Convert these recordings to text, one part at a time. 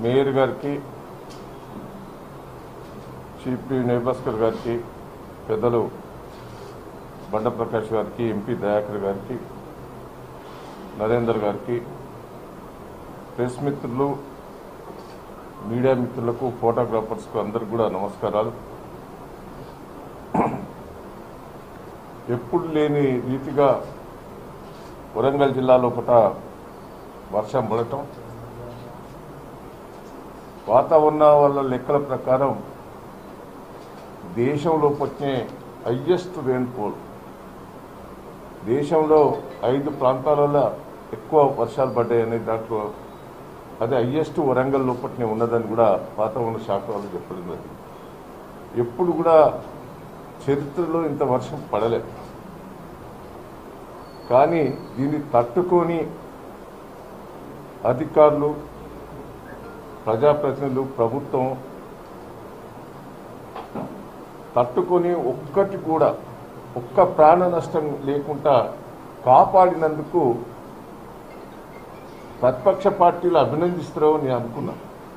mayor గారికి chief నేబస్కర్ గారికి పెద్దలు బండ ప్రకాష్ గారికి ఎంపీ దయాకర్ గారికి నరేందర్ గారికి ప్రెస్ మిత్రులు మీడియా మిత్రులకు ఫోటోగ్రాఫర్స్కు అందరికి కూడా నమస్కారాలు ఎప్పుడు లేని రీతిగా వరంగల్ జిల్లాలో ఒకట వర్షం పడటం వాతావరణ వల్ల లెక్కల ప్రకారం దేశంలో వచ్చే హయ్యెస్ట్ రెయిన్ఫాల్ దేశంలో ఐదు ప్రాంతాలలో ఎక్కువ వర్షాలు పడ్డాయనే దాంట్లో అది హయ్యెస్ట్ వరంగల్ లోపట్నే ఉన్నదని కూడా వాతావరణ శాఖ వాళ్ళు చెప్పడం జరిగింది ఎప్పుడు కూడా చరిత్రలో ఇంత వర్షం పడలే కానీ దీన్ని తట్టుకొని అధికారులు ప్రజాప్రతినిధులు ప్రభుత్వం తట్టుకొని ఒక్కటి కూడా ఒక్క ప్రాణ నష్టం లేకుండా కాపాడినందుకు ప్రతిపక్ష పార్టీలు అభినందిస్తారో నేను అనుకున్నా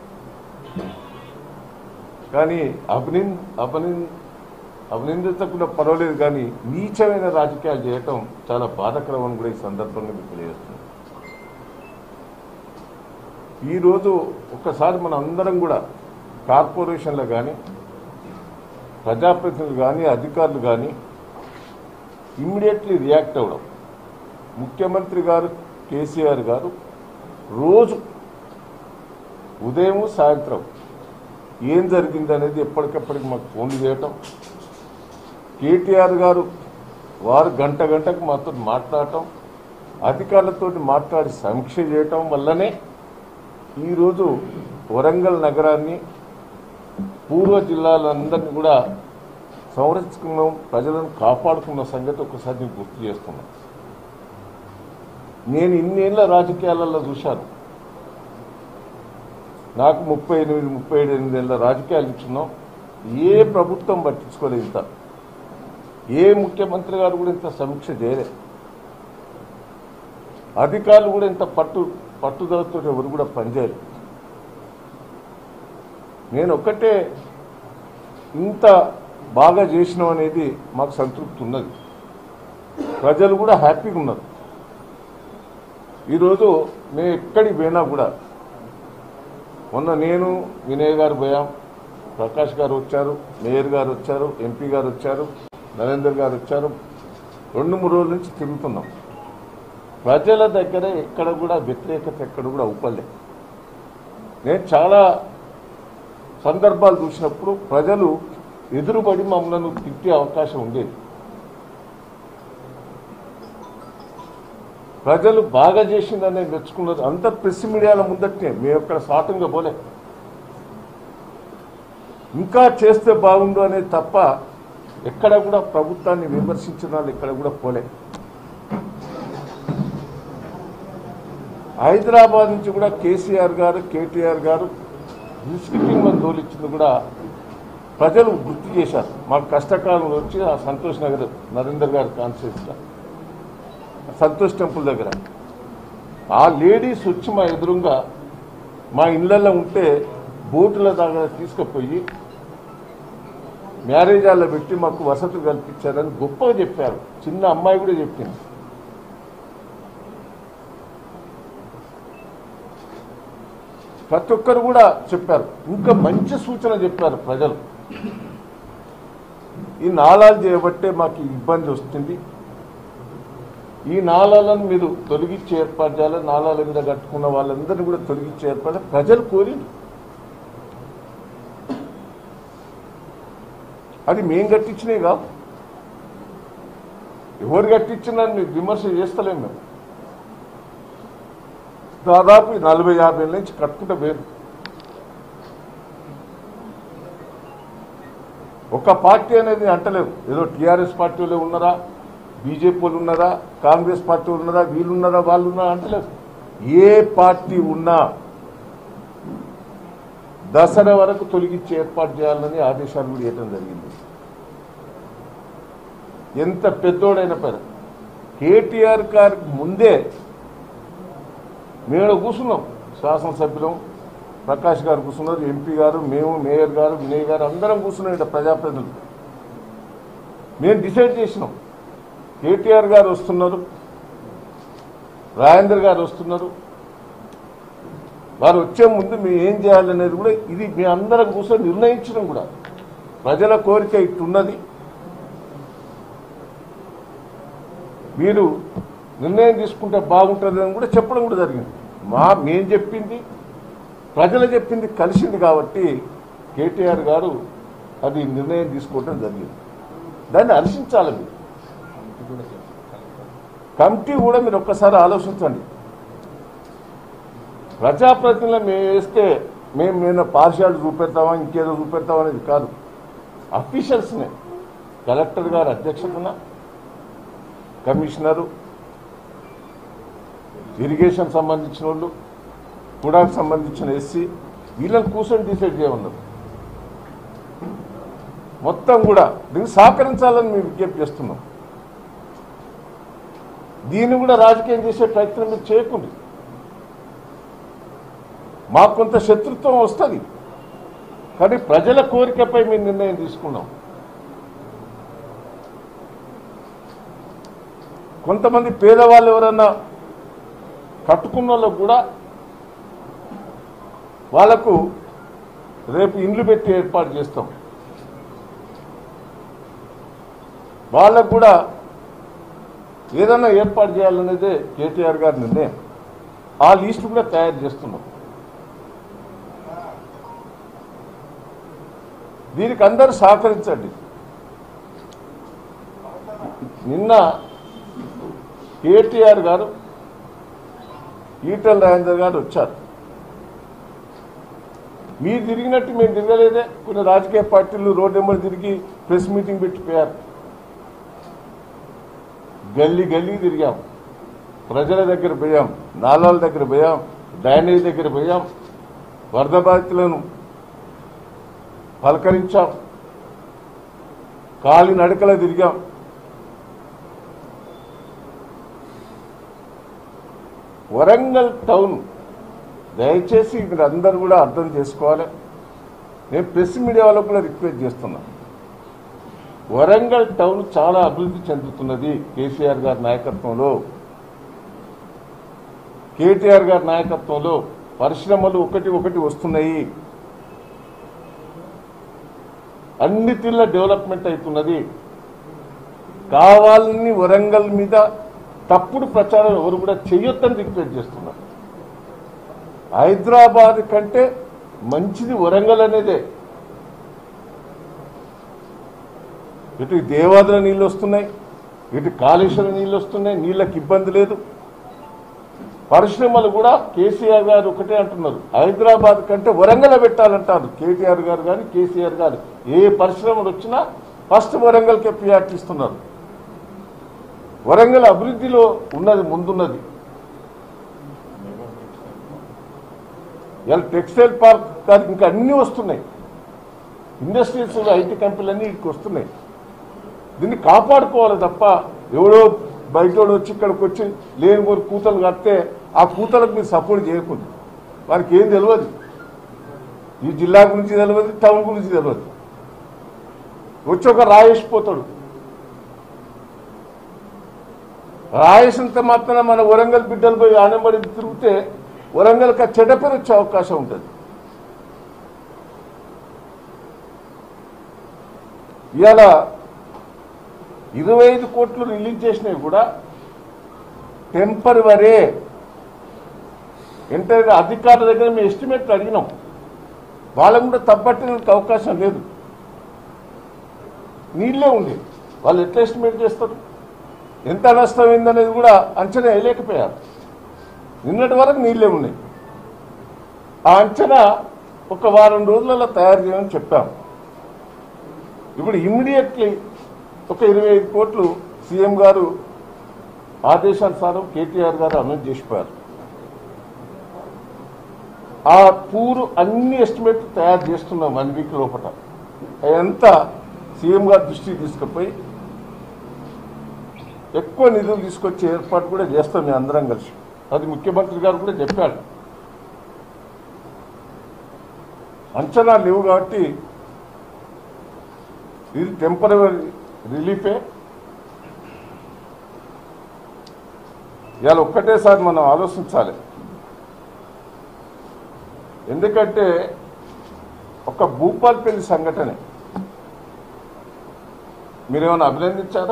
కానీ అభినంద అభినంద అభినందించకుండా పర్వాలేదు కానీ నీచమైన రాజకీయాలు చేయటం చాలా బాధకరం అని కూడా ఈ సందర్భంగా మీకు తెలియజేస్తుంది ఈరోజు ఒక్కసారి మన అందరం కూడా కార్పొరేషన్లు కానీ ప్రజాప్రతినిధులు కానీ అధికారులు కానీ ఇమ్మీడియట్లీ రియాక్ట్ అవ్వడం ముఖ్యమంత్రి గారు కేసీఆర్ గారు రోజు ఉదయం సాయంత్రం ఏం జరిగింది అనేది ఎప్పటికప్పటికి మాకు ఫోన్లు చేయటం కేటీఆర్ గారు వారు గంట గంటకు మాతో మాట్లాడటం అధికారులతో మాట్లాడి సమీక్ష చేయటం వల్లనే ఈరోజు వరంగల్ నగరాన్ని పూర్వ జిల్లాలందరినీ కూడా సంరక్షించుకున్నాం ప్రజలను కాపాడుకున్న సంగతి ఒకసారి నేను గుర్తు చేస్తున్నాను నేను ఇన్నేళ్ల రాజకీయాలలో చూశాను నాకు ముప్పై ఎనిమిది ముప్పై ఏడు ఎనిమిది ఏళ్ళ రాజకీయాలు ఇచ్చున్నాం ఏ ప్రభుత్వం పట్టించుకోలేదు ఇంత ఏ ముఖ్యమంత్రి గారు కూడా ఇంత సమీక్ష చేయలేదు అధికారులు కూడా ఇంత పట్టు పట్టుదలతో ఎవరు కూడా పనిచేయలేదు నేను ఒక్కటే ఇంత బాగా చేసినాం అనేది మాకు సంతృప్తి ఉన్నది ప్రజలు కూడా హ్యాపీగా ఉన్నారు ఈరోజు మేము ఎక్కడికి పోయినా కూడా మొన్న నేను వినయ్ గారు పోయాం ప్రకాష్ గారు వచ్చారు మేయర్ గారు వచ్చారు ఎంపీ గారు వచ్చారు నరేందర్ గారు వచ్చారు రెండు మూడు రోజుల నుంచి తిరుగుతున్నాం ప్రజల దగ్గర ఎక్కడ కూడా వ్యతిరేకత ఎక్కడ కూడా అవ్వలే నేను చాలా సందర్భాలు చూసినప్పుడు ప్రజలు ఎదురుపడి మమ్మల్ని తిట్టే అవకాశం ఉండేది ప్రజలు బాగా చేసిందని మెచ్చుకున్నారు అంత ప్రెస్ మీడియాల ముందట్నే మేము ఎక్కడ స్వాతంగా పోలే ఇంకా చేస్తే బాగుండు అనేది తప్ప ఎక్కడ కూడా ప్రభుత్వాన్ని విమర్శించిన వాళ్ళు ఎక్కడ కూడా పోలే హైదరాబాద్ నుంచి కూడా కేసీఆర్ గారు కేటీఆర్ గారు విసిటింగ్ మన తోలిచ్చింది కూడా ప్రజలు గుర్తు చేశారు మాకు కష్టకాలంలో వచ్చి ఆ సంతోష్ నగర్ నరేందర్ గారి కాన్స్టిట్యూన్సీలో సంతోష్ టెంపుల్ దగ్గర ఆ లేడీస్ వచ్చి మా ఎదురుగా మా ఇళ్ళల్లో ఉంటే బోటుల దగ్గర తీసుకుపోయి మ్యారేజ్ హాల్లో పెట్టి మాకు వసతులు కల్పించారని గొప్పగా చెప్పారు చిన్న అమ్మాయి కూడా చెప్పింది ప్రతి ఒక్కరు కూడా చెప్పారు ఇంకా మంచి సూచన చెప్పారు ప్రజలు ఈ నాళాలు చేయబట్టే మాకు ఈ ఇబ్బంది వస్తుంది ఈ నాళాలను మీరు తొలగించి ఏర్పాటు చేయాలి నాళాల మీద కట్టుకున్న వాళ్ళందరినీ కూడా తొలగించి ఏర్పాటు ప్రజలు కోరింది అది మేం కట్టించినే కాదు ఎవరు కట్టించినా మీరు విమర్శ చేస్తలేం మేము దాదాపు ఈ నలభై యాభై ఏళ్ళ నుంచి కట్టుకుంటే వేరు ఒక పార్టీ అనేది అంటలేవు ఏదో టీఆర్ఎస్ పార్టీ వాళ్ళు ఉన్నారా బీజేపీ వాళ్ళు ఉన్నారా కాంగ్రెస్ పార్టీ వాళ్ళు ఉన్నారా వీళ్ళు ఉన్నారా వాళ్ళు ఉన్నారా అంటలేదు ఏ పార్టీ ఉన్నా దసరా వరకు తొలగించి ఏర్పాటు చేయాలని ఆదేశాలు కూడా ఇవ్వడం జరిగింది ఎంత పెద్దోడైన పేరు కేటీఆర్ గారికి ముందే మేము కూర్చున్నాం శాసనసభ్యులం ప్రకాష్ గారు కూర్చున్నారు ఎంపీ గారు మేము మేయర్ గారు వినయ్ గారు అందరం కూర్చున్నాం ఇక్కడ ప్రజాప్రతినిధులు మేము డిసైడ్ చేసినాం కేటీఆర్ గారు వస్తున్నారు రాజేందర్ గారు వస్తున్నారు వారు వచ్చే ముందు మేము ఏం చేయాలనేది కూడా ఇది మీ అందరం కూర్చొని నిర్ణయించడం కూడా ప్రజల కోరిక ఇట్టున్నది మీరు నిర్ణయం తీసుకుంటే బాగుంటుంది అని కూడా చెప్పడం కూడా జరిగింది మా మేం చెప్పింది ప్రజలు చెప్పింది కలిసింది కాబట్టి కేటీఆర్ గారు అది నిర్ణయం తీసుకోవడం జరిగింది దాన్ని హర్షించాలి మీరు కమిటీ కూడా మీరు ఒక్కసారి ఆలోచించండి ప్రజాప్రతినిధులు మేము వేస్తే మేము మేము పార్షియాలిటీ చూపెడతామా ఇంకేదో చూపెడతామా అనేది కాదు అఫీషియల్స్నే కలెక్టర్ గారు అధ్యక్షతన కమిషనరు ఇరిగేషన్ సంబంధించిన వాళ్ళు కుడాకు సంబంధించిన ఎస్సీ వీళ్ళని కూర్చొని డిసైడ్ చేయమన్నారు మొత్తం కూడా దీన్ని సహకరించాలని మేము విజ్ఞప్తి చేస్తున్నాం దీన్ని కూడా రాజకీయం చేసే ప్రయత్నం మీరు చేయకండి మాకు కొంత శత్రుత్వం వస్తుంది కానీ ప్రజల కోరికపై మేము నిర్ణయం తీసుకున్నాం కొంతమంది పేదవాళ్ళు ఎవరన్నా కట్టుకున్న వాళ్ళకు కూడా వాళ్లకు రేపు ఇండ్లు పెట్టి ఏర్పాటు చేస్తాం వాళ్ళకు కూడా ఏదన్నా ఏర్పాటు చేయాలనేదే కేటీఆర్ గారి నిర్ణయం ఆ లిస్ట్ కూడా తయారు చేస్తున్నాం దీనికి అందరూ సహకరించండి నిన్న కేటీఆర్ గారు ఈటల రాజేందర్ గారు వచ్చారు మీరు తిరిగినట్టు మేము తిరగలేదే కొన్ని రాజకీయ పార్టీలు రోడ్డు నెంబర్ తిరిగి ప్రెస్ మీటింగ్ పెట్టిపోయారు గల్లీ గల్లీ తిరిగాం ప్రజల దగ్గర పోయాం నాలాల దగ్గర పోయాం డ్రైనేజ్ దగ్గర పోయాం వరద బాధితులను పలకరించాం కాలి నడకల తిరిగాం వరంగల్ టౌన్ దయచేసి మీరు అందరూ కూడా అర్థం చేసుకోవాలి నేను ప్రెస్ మీడియా వాళ్ళకు కూడా రిక్వెస్ట్ చేస్తున్నా వరంగల్ టౌన్ చాలా అభివృద్ధి చెందుతున్నది కేసీఆర్ గారి నాయకత్వంలో కేటీఆర్ గారి నాయకత్వంలో పరిశ్రమలు ఒకటి ఒకటి వస్తున్నాయి అన్ని తీర్ల డెవలప్మెంట్ అవుతున్నది కావాలని వరంగల్ మీద తప్పుడు ప్రచారం ఎవరు కూడా చెయ్యొద్దని రిక్వెస్ట్ చేస్తున్నారు హైదరాబాద్ కంటే మంచిది వరంగల్ అనేదే ఇటు దేవాదుల నీళ్ళు వస్తున్నాయి ఇటు కాళేశ్వరం నీళ్ళు వస్తున్నాయి నీళ్ళకి ఇబ్బంది లేదు పరిశ్రమలు కూడా కేసీఆర్ గారు ఒకటే అంటున్నారు హైదరాబాద్ కంటే వరంగల్ పెట్టాలంటారు కేటీఆర్ గారు కానీ కేసీఆర్ గారు ఏ పరిశ్రమలు వచ్చినా ఫస్ట్ వరంగల్కే ప్రియారిటీ ఇస్తున్నారు వరంగల్ అభివృద్ధిలో ఉన్నది ముందున్నది ఇలా టెక్స్టైల్ పార్క్ కాదు ఇంకా అన్నీ వస్తున్నాయి ఇండస్ట్రీస్ ఐటీ కంపెనీలు అన్నీ ఇక్కడికి వస్తున్నాయి దీన్ని కాపాడుకోవాలి తప్ప ఎవడో బయటోడు వచ్చి ఇక్కడికి వచ్చి లేని కొన్ని కూతలు కడితే ఆ కూతలకు మీరు సపోర్ట్ చేయకూడదు వారికి ఏం తెలియదు ఈ జిల్లా గురించి తెలియదు టౌన్ గురించి తెలియదు వచ్చి ఒక రాయేసిపోతాడు రాయేసినంత మాత్రాన మన వరంగల్ బిడ్డలు పోయి ఆనంబడి తిరిగితే వరంగల్కి ఆ చెడ్డ పేరు వచ్చే అవకాశం ఉంటుంది ఇవాళ ఇరవై ఐదు కోట్లు రిలీజ్ చేసినవి కూడా టెంపరవరీ ఎంటర్ అధికారుల దగ్గర మేము ఎస్టిమేట్లు అడిగినాం వాళ్ళకు కూడా తప్పట్టడానికి అవకాశం లేదు నీళ్ళే ఉంది వాళ్ళు ఎట్లా ఎస్టిమేట్ చేస్తారు ఎంత నష్టం అయిందనేది కూడా అంచనా వేయలేకపోయారు నిన్నటి వరకు నీళ్ళే ఉన్నాయి ఆ అంచనా ఒక వారం రోజులలో తయారు చేయమని చెప్పాం ఇప్పుడు ఇమ్మీడియట్లీ ఒక ఇరవై ఐదు కోట్లు సీఎం గారు ఆదేశానుసారం కేటీఆర్ గారు అనౌన్స్ చేసిపోయారు ఆ పూరు అన్ని ఎస్టిమేట్ తయారు చేస్తున్నాం వన్ వీక్ లోపల అదంతా సీఎం గారి దృష్టికి తీసుకుపోయి ఎక్కువ నిధులు తీసుకొచ్చే ఏర్పాటు కూడా చేస్తాం మేము అందరం కలిసి అది ముఖ్యమంత్రి గారు కూడా చెప్పాడు అంచనా లేవు కాబట్టి ఇది టెంపరీ రిలీఫే ఇవాళ ఒక్కటేసారి మనం ఆలోచించాలి ఎందుకంటే ఒక భూపాల్పల్లి సంఘటనే మీరేమైనా అభినందించారా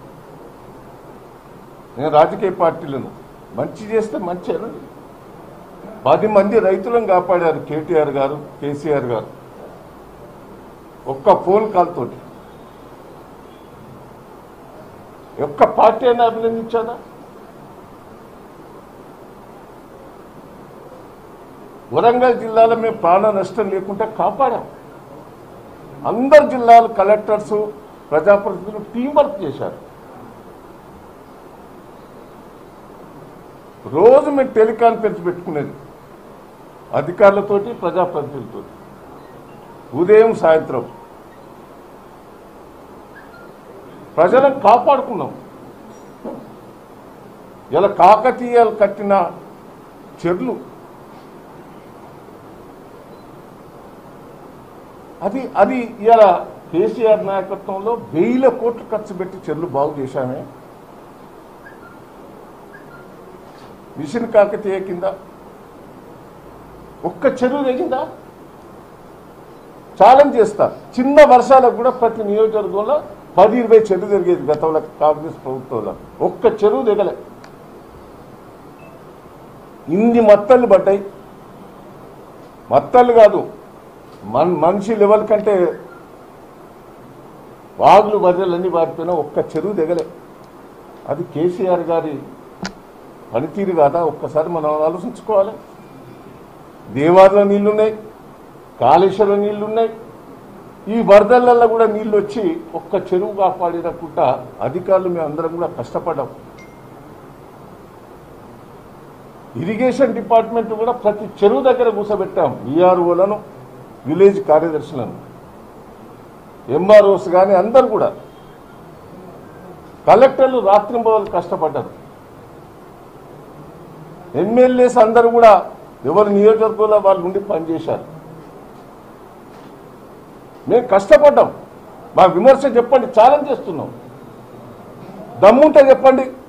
నేను రాజకీయ పార్టీలను మంచి చేస్తే మంచి పది మంది రైతులను కాపాడారు కేటీఆర్ గారు కేసీఆర్ గారు ఒక్క ఫోన్ కాల్ తోటి ఒక్క పార్టీ అయినా అభినందించారా వరంగల్ జిల్లాలో మేము ప్రాణ నష్టం లేకుండా కాపాడాం అందరు జిల్లాల కలెక్టర్స్ ప్రజాప్రతినిధులు టీం వర్క్ చేశారు రోజు మేము టెలికాన్ఫరెన్స్ పెట్టుకునేది అధికారులతోటి ప్రజాప్రతినిధులతోటి ఉదయం సాయంత్రం ప్రజలను కాపాడుకున్నాం ఇలా కాకతీయాలు కట్టిన చెర్లు అది అది ఇలా కేసీఆర్ నాయకత్వంలో వేల కోట్లు ఖర్చు పెట్టి చెర్లు బాగు చేశామే మిషన్ కాకతీయ కింద ఒక్క చెరువు తెగిందా ఛాలెంజ్ చేస్తా చిన్న వర్షాలకు కూడా ప్రతి నియోజకవర్గంలో పది ఇరవై చెరువు జరిగేది గతంలో కాంగ్రెస్ ప్రభుత్వంలో ఒక్క చెరువు దిగలే ఇన్ని మత్తళ్ళు పడ్డాయి మత్తళ్ళు కాదు మన్ మనిషి లెవెల్ కంటే వాగులు బర్రెలన్నీ పారిపోయినా ఒక్క చెరువు దిగలే అది కేసీఆర్ గారి పనితీరు కాదా ఒక్కసారి మనం ఆలోచించుకోవాలి దేవాదుల నీళ్లున్నాయి కాళేశ్వరం నీళ్లున్నాయి ఈ వరదలలో కూడా నీళ్లు వచ్చి ఒక్క చెరువు కాపాడినకుండా అధికారులు మేము అందరం కూడా కష్టపడ్డాం ఇరిగేషన్ డిపార్ట్మెంట్ కూడా ప్రతి చెరువు దగ్గర కూర్చోబెట్టాం విఆర్ఓలను విలేజ్ కార్యదర్శులను ఎంఆర్ఓస్ కానీ అందరు కూడా కలెక్టర్లు రాత్రింబవలు కష్టపడ్డారు ఎమ్మెల్యేస్ అందరూ కూడా ఎవరి నియోజకవర్గంలో వాళ్ళు ఉండి పనిచేశారు మేము కష్టపడ్డాం మా విమర్శ చెప్పండి ఛాలెంజ్ చేస్తున్నాం దమ్ముంటే చెప్పండి